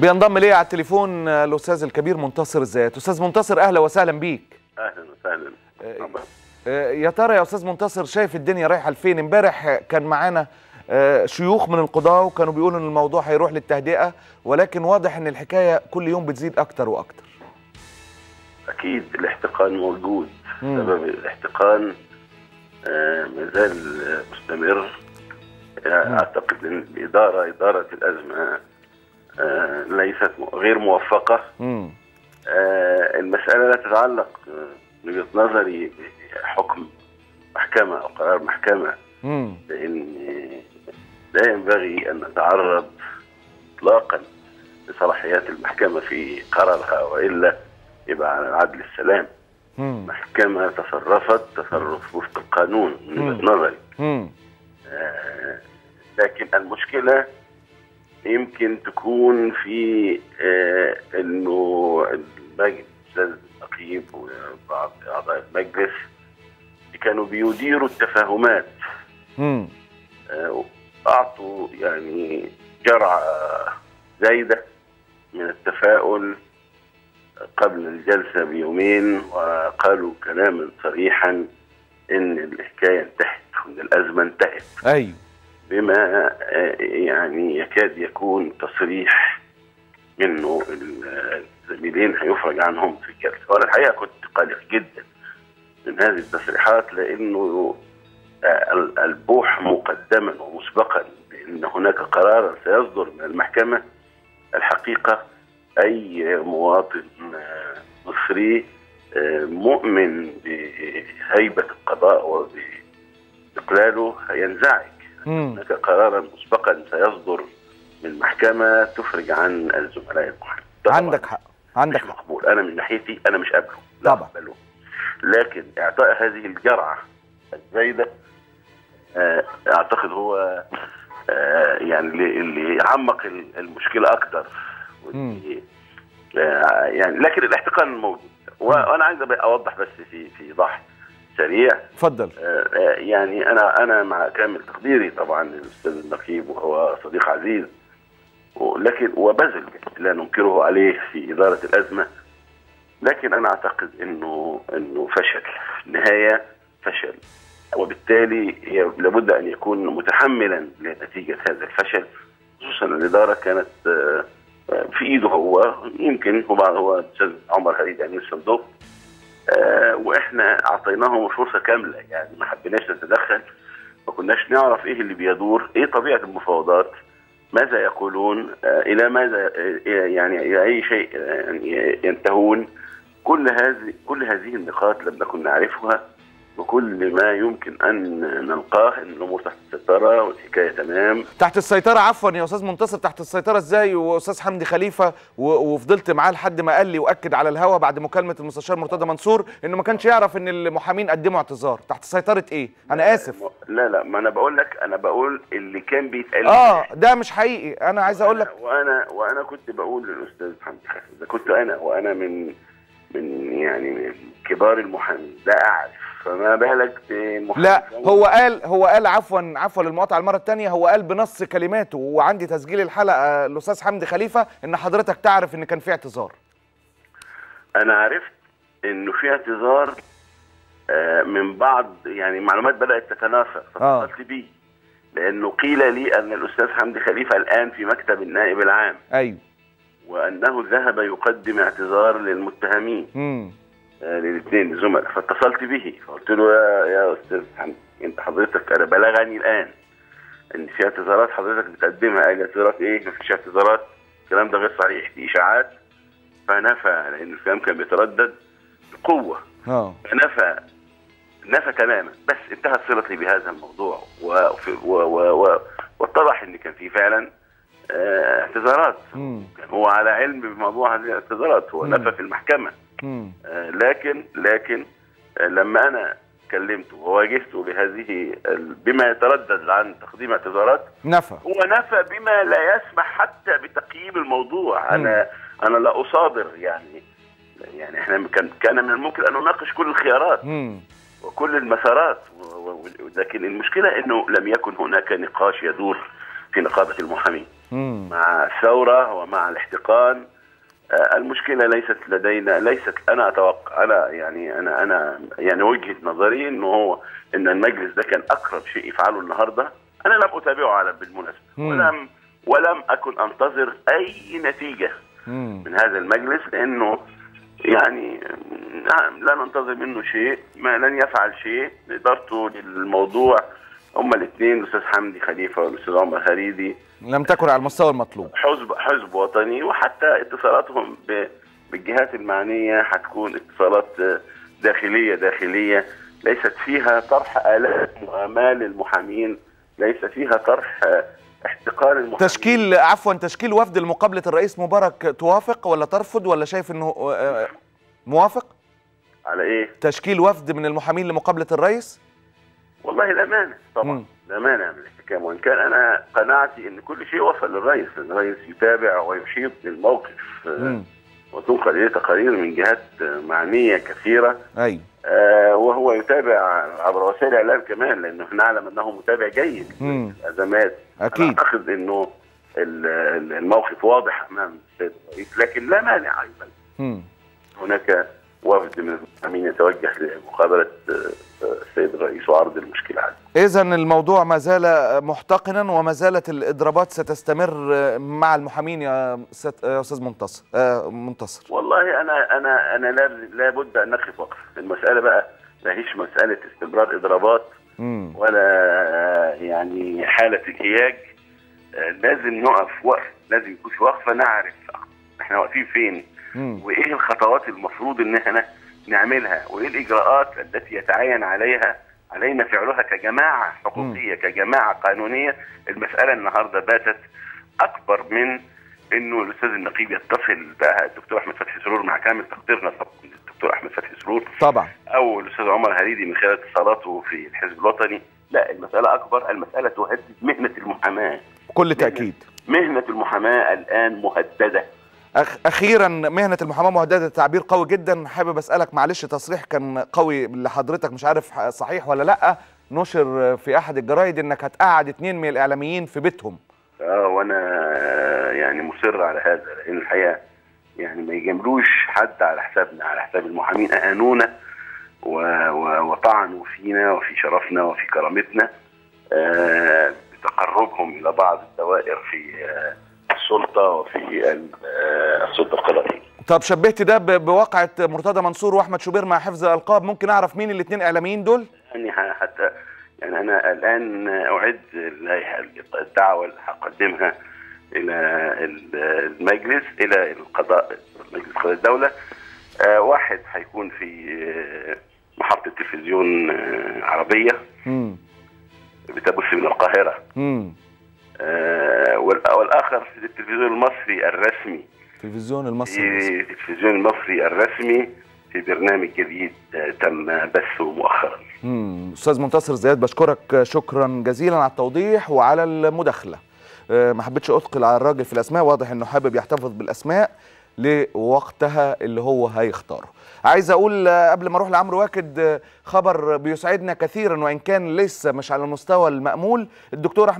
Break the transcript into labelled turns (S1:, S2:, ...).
S1: بينضم لي على التليفون الاستاذ الكبير منتصر الزيات استاذ منتصر اهلا وسهلا بيك
S2: اهلا وسهلا
S1: آه، يا ترى يا استاذ منتصر شايف الدنيا رايحه لفين امبارح كان معانا آه، شيوخ من القضاه وكانوا بيقولوا ان الموضوع هيروح للتهدئه ولكن واضح ان الحكايه كل يوم بتزيد اكتر واكتر
S2: اكيد الاحتقان موجود
S1: مم.
S2: سبب الاحتقان آه، مازال آه، مستمر آه، اعتقد ان الاداره اداره الازمه آه، ليست م- غير موفقه
S1: امم
S2: آه، المساله لا تتعلق آه، من وجهه نظري بحكم محكمه او قرار محكمه
S1: امم
S2: لان لا ينبغي ان نتعرض اطلاقا لصلاحيات المحكمه في قرارها والا يبقى على العدل السلام
S1: امم
S2: محكمه تصرفت تصرف وفق القانون من وجهه نظري
S1: امم
S2: آه، لكن المشكله يمكن تكون في آه، انه المجلس الاستاذ نقيب وبعض اعضاء المجلس كانوا بيديروا التفاهمات
S1: امم
S2: آه، أعطوا يعني جرعة زايدة من التفاؤل قبل الجلسة بيومين وقالوا كلاما صريحا إن الحكاية انتهت وإن الأزمة انتهت
S1: ايوه
S2: بما آه، يعني يكاد يكون تصريح إنه الزميلين هيفرج عنهم في الجلسة وأنا الحقيقة كنت قلق جدا من هذه التصريحات لأنه آه، ال- البوح مقدما ومسبقا بأن هناك قرارا سيصدر من المحكمة الحقيقة أي مواطن آه، مصري آه، مؤمن بهيبة القضاء وباستقلاله هينزعج
S1: امم
S2: هناك قرارا مسبقا سيصدر من المحكمة تفرج عن الزملاء المحامين ده طبعاً
S1: عندك حق عندك
S2: مش
S1: حق
S2: مقبول انا من ناحيتي انا مش قابله لا
S1: طبعا.
S2: أقبله. لكن اعطاء هذه الجرعه الزايده آه، اعتقد هو آه، يعني اللي- اللي عمق ال- المشكله اكتر واللي- آه، يعني لكن الاحتقان موجود و- وانا عايز أبقى اوضح بس في في ايضاح سريع
S1: اتفضل
S2: آه، آه، يعني انا انا مع كامل تقديري طبعا للاستاذ النقيب وهو صديق عزيز ولكن وبذل لا ننكره عليه في اداره الازمه لكن انا اعتقد انه انه فشل النهايه فشل وبالتالي هي لابد ان يكون متحملا لنتيجه هذا الفشل خصوصا الاداره كانت آه، آه، في ايده هو يمكن هو هو الاستاذ عمر هريد امين الصندوق آه، واحنا اعطيناهم الفرصه كامله يعني ما حبيناش نتدخل ما كناش نعرف ايه اللي بيدور ايه طبيعه المفاوضات ماذا يقولون آه، الى ماذا آه، يعني الى اي شيء آه، يعني ينتهون كل هذه كل هذه النقاط لم نكن نعرفها وكل ما يمكن ان نلقاه ان الامور تحت السيطره والحكايه تمام
S1: تحت السيطرة عفوا يا أستاذ منتصر تحت السيطرة إزاي وأستاذ حمدي خليفة و- وفضلت معاه لحد ما قال لي وأكد على الهوا بعد مكالمة المستشار مرتضى منصور إنه ما كانش يعرف إن المحامين قدموا اعتذار تحت سيطرة إيه؟ أنا آسف
S2: لا لا ما انا بقول لك انا بقول اللي كان بيتقال
S1: آه ده مش حقيقي أنا عايز أقول لك
S2: وانا وانا كنت بقول للاستاذ حمدي خالد اذا كنت انا وانا من من يعني من كبار المحامين لا اعرف فما بالك بمحامي
S1: لا هو قال هو قال عفوا عفوا للمقاطعة المرة الثانية هو قال بنص كلماته وعندي تسجيل الحلقة الأستاذ حمدي خليفة إن حضرتك تعرف إن كان في اعتذار
S2: انا عرفت انه في اعتذار آه، من بعض يعني معلومات بدات تتناثر
S1: آه.
S2: فاتصلت بيه لانه قيل لي ان الاستاذ حمدي خليفه الان في مكتب النائب العام
S1: أيوه
S2: وانه ذهب يقدم اعتذار للمتهمين
S1: امم
S2: آه، للاثنين الزملاء فاتصلت به فقلت له يا يا استاذ حمدي انت حضرتك انا بلغني الان ان في اعتذارات حضرتك بتقدمها قال لي اعتذارات ايه؟ مفيش اعتذارات الكلام ده غير صحيح دي اشاعات فنفى لان الكلام كان بيتردد بقوه
S1: اه
S2: نفى نفى تماما بس انتهت صلتي بهذا الموضوع وفي- و و و واتضح ان كان في فعلا آه، اعتذارات
S1: امم
S2: كان هو على علم بموضوع هذه الاعتذارات هو
S1: مم.
S2: نفى في المحكمه
S1: امم
S2: آه، لكن لكن آه، لما انا كلمته وواجهته بهذه ال- بما يتردد عن تقديم اعتذارات
S1: نفى
S2: هو نفى بما لا يسمح حتى بتقييم الموضوع انا انا لا اصادر يعني يعني احنا كان كان من الممكن ان نناقش كل الخيارات
S1: امم
S2: وكل المسارات و- و- لكن المشكله انه لم يكن هناك نقاش يدور في نقابه المحامين
S1: مم.
S2: مع الثوره ومع الاحتقان آه، المشكله ليست لدينا ليست انا اتوقع انا يعني انا انا يعني وجهه نظري انه هو ان المجلس ده كان اقرب شيء يفعله النهارده انا لم اتابعه على بالمناسبه
S1: مم.
S2: ولم ولم اكن انتظر اي نتيجه
S1: مم.
S2: من هذا المجلس لانه يعني نعم لا ننتظر منه شيء ما لن يفعل شيء ادارته للموضوع هما الاثنين الاستاذ حمدي خليفه والاستاذ عمر هريدي
S1: لم تكن على المستوى المطلوب
S2: حزب حزب وطني وحتى اتصالاتهم ب- بالجهات المعنيه هتكون اتصالات آه، داخليه داخليه ليست فيها طرح الام وامال المحامين ليس فيها طرح آه، احتقار المحامين
S1: تشكيل عفوا تشكيل وفد لمقابله الرئيس مبارك توافق ولا ترفض ولا شايف انه آه، موافق
S2: على ايه؟
S1: تشكيل وفد من المحامين لمقابله الرئيس
S2: والله الامانه طبعا
S1: مم.
S2: الامانه من الاحتكام وان كان انا قناعتي ان كل شيء وصل للرئيس لان الرئيس يتابع ويحيط بالموقف آه،
S1: مم.
S2: وتنقل اليه تقارير من جهات آه، معنيه كثيره
S1: ايوه
S2: آه، وهو يتابع عبر وسائل الاعلام كمان لانه نعلم انه متابع جيد
S1: مم.
S2: الازمات
S1: أكيد.
S2: انا اعتقد انه ال- ال- الموقف واضح امام السيد الرئيس لكن لا مانع ايضا
S1: مم.
S2: هناك وفد من المحامين يتوجه لمقابله آه، آه، السيد الرئيس وعرض المشكله عليه
S1: اذا الموضوع ما زال محتقنا وما زالت الاضرابات ستستمر مع المحامين يا ست- يا استاذ منتصر آه، منتصر
S2: والله انا انا انا لا لابد ان نقف وقف المساله بقى لا هيش مساله استمرار اضرابات
S1: مم.
S2: ولا آه، يعني حاله انهياج آه، لازم نقف وقف لازم يكون في وقفه نعرف احنا واقفين فين
S1: مم.
S2: وايه الخطوات المفروض ان احنا نعملها وايه الاجراءات التي يتعين عليها علينا فعلها كجماعه حقوقيه كجماعه قانونيه المساله النهارده باتت اكبر من انه الاستاذ النقيب يتصل بقى الدكتور احمد فتحي سرور مع كامل تقديرنا طبعا الدكتور احمد فتحي سرور
S1: طبعا
S2: او الاستاذ عمر هريدي من خلال اتصالاته في الحزب الوطني لا المساله اكبر المساله تهدد مهنه المحاماه
S1: بكل تاكيد
S2: مهنه المحاماه الان مهدده
S1: أخ اخيرا مهنه المحاماه مهدده تعبير قوي جدا حابب اسالك معلش تصريح كان قوي لحضرتك مش عارف صحيح ولا لا نشر في احد الجرايد انك هتقعد اتنين من الاعلاميين في بيتهم
S2: اه وانا آه، يعني مصر على هذا لان الحقيقه يعني ما يجاملوش حد على حسابنا على حساب المحامين اهانونا و- و- وطعنوا فينا وفي شرفنا وفي كرامتنا آه، بتقربهم الى بعض الدوائر في آه، السلطه وفي ال- آه، السلطه القضائيه.
S1: طب شبهت ده ب- بواقعة مرتضى منصور واحمد شوبير مع حفظ الالقاب ممكن اعرف مين الاثنين اعلاميين دول
S2: يعني ح- حتى يعني انا الان اعد اللائحه الدعوه اللي هقدمها الى ال- المجلس الى القضاء مجلس قضاء الدوله آه، واحد هيكون في آه، محطه تلفزيون آه، عربيه
S1: امم
S2: بتبث من القاهره
S1: امم
S2: آه، وال- والاخر في التلفزيون المصري الرسمي
S1: التلفزيون المصري الرسمي.
S2: في التلفزيون المصري الرسمي في برنامج جديد آه، تم بثه مؤخرا
S1: امم استاذ منتصر زياد بشكرك شكرا جزيلا على التوضيح وعلى المداخله أه، ما حبيتش اثقل على الراجل في الاسماء واضح انه حابب يحتفظ بالاسماء لوقتها اللي هو هيختاره عايز اقول آه، قبل ما اروح لعمرو واكد آه، خبر بيسعدنا كثيرا وان كان لسه مش على المستوى المامول الدكتور احمد